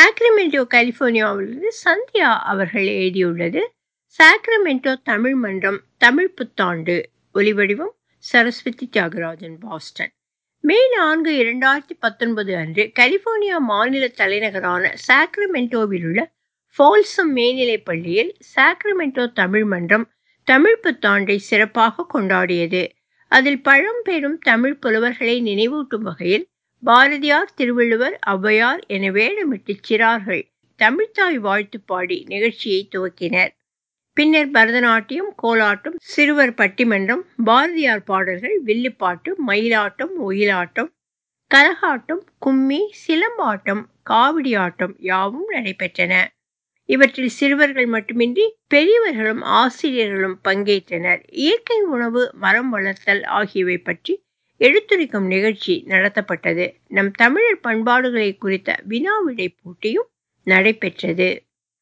Sacramento கலிபோர்னியாவிலிருந்து Sandhya அவர்கள் எழுதியுள்ளது Sacramento Tamil மன்றம் தமிழ் புத்தாண்டு ஒலிவடிவம் சரஸ்வதி தியாகராஜன் பாஸ்டன் மே நான்கு இரண்டாயிரத்தி பத்தொன்பது அன்று கலிபோர்னியா மாநில தலைநகரான சாக்ரமெண்டோவில் உள்ள ஃபால்சம் மேல்நிலைப் பள்ளியில் சாக்ரமெண்டோ தமிழ் மன்றம் தமிழ் புத்தாண்டை சிறப்பாக கொண்டாடியது அதில் பழம்பெரும் தமிழ் புலவர்களை நினைவூட்டும் வகையில் பாரதியார் திருவள்ளுவர் ஔவையார் என வேடமிட்டு சிறார்கள் தமிழ்த்தாய் வாழ்த்து பாடி நிகழ்ச்சியை துவக்கினர் பின்னர் பரதநாட்டியம் கோலாட்டம் சிறுவர் பட்டிமன்றம் பாரதியார் பாடல்கள் வில்லுப்பாட்டு மயிலாட்டம் ஒயிலாட்டம் கரகாட்டம் கும்மி சிலம்பாட்டம் காவடி ஆட்டம் யாவும் நடைபெற்றன இவற்றில் சிறுவர்கள் மட்டுமின்றி பெரியவர்களும் ஆசிரியர்களும் பங்கேற்றனர் இயற்கை உணவு மரம் வளர்த்தல் ஆகியவை பற்றி எடுத்துரைக்கும் நிகழ்ச்சி நடத்தப்பட்டது நம் தமிழர் பண்பாடுகளை குறித்த வினா விடை போட்டியும் நடைபெற்றது